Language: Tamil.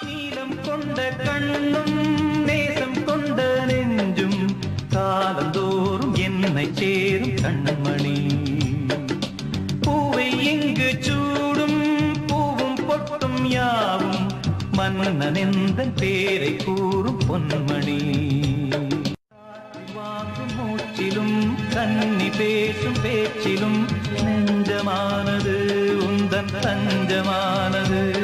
நீலம் கொண்ட கண்ணும் நேசம் கொண்ட நெஞ்சும் காலந்தோறும் என்னை சேரும் கண்மணி பூவை எங்கு சூடும் பூவும் பொட்டும் யாவும் மன்னன் எந்த பேரை கூறும் பொன்மணி வாங்கும் மூச்சிலும் கன்னி பேசும் பேச்சிலும் நெஞ்சமானது உந்தன் தஞ்சமானது